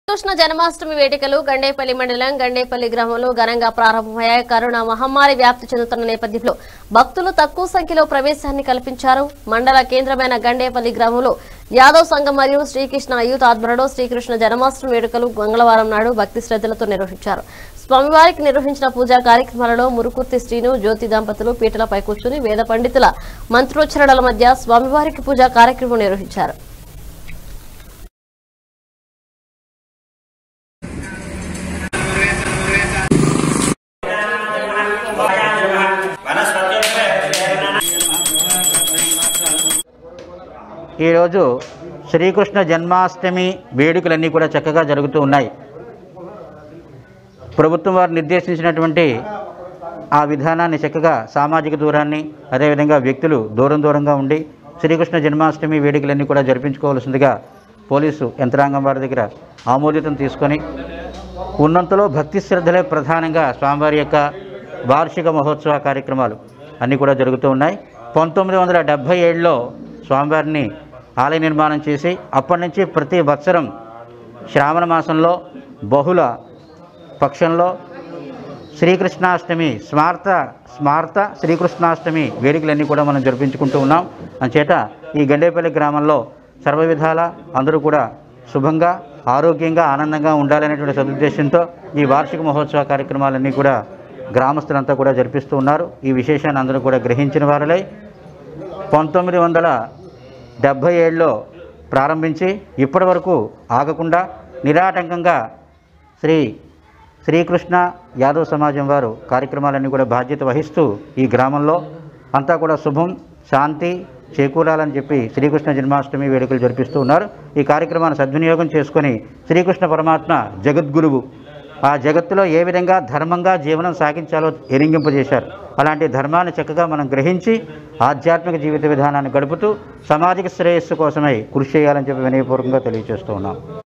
కృష్ణ జన్మాష్టమి వేడుకలు గండేపల్లి మండలం గండేపల్లి గ్రామంలో ఘనంగా ప్రారంభమయ్యాయి కరోనా మహమ్మారి వ్యాప్తి చెందుతున్న నేపథ్యంలో భక్తులు తక్కువ సంఖ్యలో ప్రవేశాన్ని కల్పించారు మండల కేంద్రమైన గండేపల్లి గ్రామంలో యాదవ్ సంఘం మరియు శ్రీకృష్ణ యూత్ ఆధ్వర్యంలో శ్రీకృష్ణ జన్మాష్టమి వేడుకలు మంగళవారం నాడు భక్తి శ్రద్ధలతో నిర్వహించారు స్వామివారికి నిర్వహించిన పూజా కార్యక్రమాలలో మురుకుర్తి శ్రీను జ్యోతి దంపతులు పీటలపై కూర్చుని వేద పండితుల మంత్రోచ్చరణల మధ్య స్వామివారికి పూజా కార్యక్రమం నిర్వహించారు ఈరోజు శ్రీకృష్ణ జన్మాష్టమి వేడుకలన్నీ కూడా చక్కగా జరుగుతూ ఉన్నాయి ప్రభుత్వం వారు నిర్దేశించినటువంటి ఆ విధానాన్ని చక్కగా సామాజిక దూరాన్ని అదేవిధంగా వ్యక్తులు దూరం దూరంగా ఉండి శ్రీకృష్ణ జన్మాష్టమి వేడుకలన్నీ కూడా జరిపించుకోవాల్సిందిగా పోలీసు యంత్రాంగం వారి దగ్గర ఆమోదితం తీసుకొని ఉన్నంతలో భక్తి శ్రద్ధలే ప్రధానంగా స్వామివారి యొక్క వార్షిక మహోత్సవ కార్యక్రమాలు అన్నీ కూడా జరుగుతూ ఉన్నాయి పంతొమ్మిది వందల డెబ్భై ఏడులో స్వామివారిని ఆలయ నిర్మాణం చేసి అప్పటి నుంచి ప్రతి వత్సరం శ్రావణ మాసంలో బహుళ పక్షంలో శ్రీకృష్ణాష్టమి స్మార్త స్మార్త శ్రీకృష్ణాష్టమి వేడుకలన్నీ కూడా మనం జరిపించుకుంటూ ఉన్నాం అంచేత ఈ గండేపల్లి గ్రామంలో సర్వ విధాల అందరూ కూడా శుభంగా ఆరోగ్యంగా ఆనందంగా ఉండాలనేటువంటి సదుద్దేశంతో ఈ వార్షిక మహోత్సవ కార్యక్రమాలన్నీ కూడా గ్రామస్తులంతా కూడా జరిపిస్తూ ఉన్నారు ఈ విశేషాన్ని అందరూ కూడా గ్రహించిన వారలై పంతొమ్మిది వందల డెబ్భై ఏడులో ప్రారంభించి ఇప్పటి వరకు ఆగకుండా నిరాటంకంగా శ్రీ శ్రీకృష్ణ యాదవ్ సమాజం వారు కార్యక్రమాలన్నీ కూడా బాధ్యత వహిస్తూ ఈ గ్రామంలో అంతా కూడా శుభం శాంతి చేకూరాలని చెప్పి శ్రీకృష్ణ జన్మాష్టమి వేడుకలు జరిపిస్తూ ఉన్నారు ఈ కార్యక్రమాన్ని సద్వినియోగం చేసుకొని శ్రీకృష్ణ పరమాత్మ జగద్గురువు ఆ జగత్తులో ఏ విధంగా ధర్మంగా జీవనం సాగించాలో ఎరింగింపజేశారు అలాంటి ధర్మాన్ని చక్కగా మనం గ్రహించి ఆధ్యాత్మిక జీవిత విధానాన్ని గడుపుతూ సామాజిక శ్రేయస్సు కోసమై కృషి చేయాలని చెప్పి వినయపూర్వకంగా తెలియజేస్తూ ఉన్నాం